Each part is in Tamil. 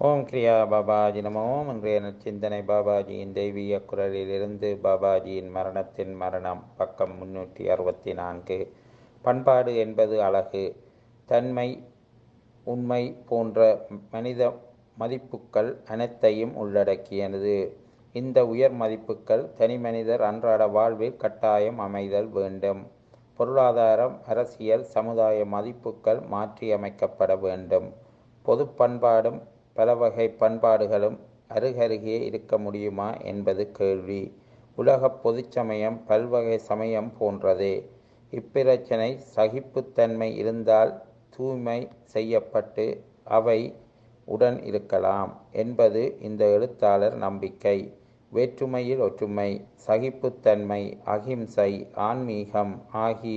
ஓம் கிரியா பாபாஜி நம ஓம் இன்றைய நற்சிந்தனை பாபாஜியின் தெய்வீக குரலிலிருந்து பாபாஜியின் மரணத்தின் மரணம் பக்கம் முன்னூற்றி அறுபத்தி நான்கு பண்பாடு என்பது அழகு தன்மை உண்மை போன்ற மனித மதிப்புக்கள் அனைத்தையும் உள்ளடக்கியது இந்த உயர் மதிப்புக்கள் தனி மனிதர் அன்றாட வாழ்வில் கட்டாயம் அமைதல் வேண்டும் பொருளாதாரம் அரசியல் சமுதாய மதிப்புக்கள் மாற்றியமைக்கப்பட வேண்டும் பொது பண்பாடும் பல வகை பண்பாடுகளும் அருகருகே இருக்க முடியுமா என்பது கேள்வி உலக பொதுச்சமயம் பல்வகை சமயம் போன்றதே இப்பிரச்சனை சகிப்புத்தன்மை இருந்தால் தூய்மை செய்யப்பட்டு அவை உடன் இருக்கலாம் என்பது இந்த எழுத்தாளர் நம்பிக்கை வேற்றுமையில் ஒற்றுமை சகிப்புத்தன்மை அகிம்சை ஆன்மீகம் ஆகிய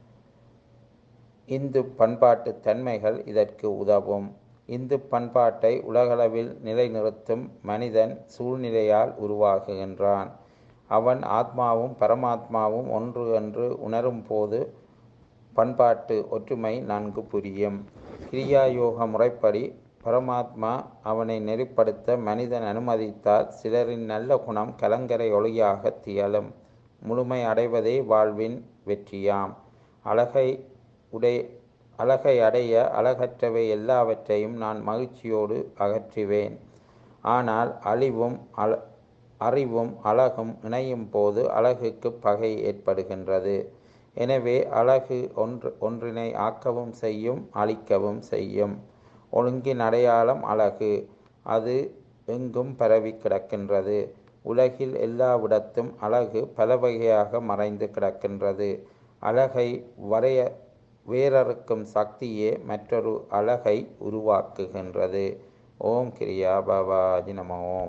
இந்து பண்பாட்டு தன்மைகள் இதற்கு உதவும் இந்து பண்பாட்டை உலகளவில் நிலைநிறுத்தும் மனிதன் சூழ்நிலையால் உருவாகுகின்றான் அவன் ஆத்மாவும் பரமாத்மாவும் ஒன்று என்று உணரும் போது பண்பாட்டு ஒற்றுமை நன்கு புரியும் கிரியா யோக முறைப்படி பரமாத்மா அவனை நெறிப்படுத்த மனிதன் அனுமதித்தால் சிலரின் நல்ல குணம் கலங்கரை ஒளியாக திகழும் முழுமை அடைவதே வாழ்வின் வெற்றியாம் அழகை உடைய அழகை அடைய அழகற்றவை எல்லாவற்றையும் நான் மகிழ்ச்சியோடு அகற்றுவேன் ஆனால் அழிவும் அழ அறிவும் அழகும் இணையும் போது அழகுக்கு பகை ஏற்படுகின்றது எனவே அழகு ஒன்று ஒன்றினை ஆக்கவும் செய்யும் அழிக்கவும் செய்யும் ஒழுங்கின் அடையாளம் அழகு அது எங்கும் பரவி கிடக்கின்றது உலகில் எல்லாவிடத்தும் அழகு பல வகையாக மறைந்து கிடக்கின்றது அழகை வரைய வேறறுக்கும் சக்தியே மற்றொரு அழகை உருவாக்குகின்றது ஓம் கிரியா பாபாஜி நம ஓம்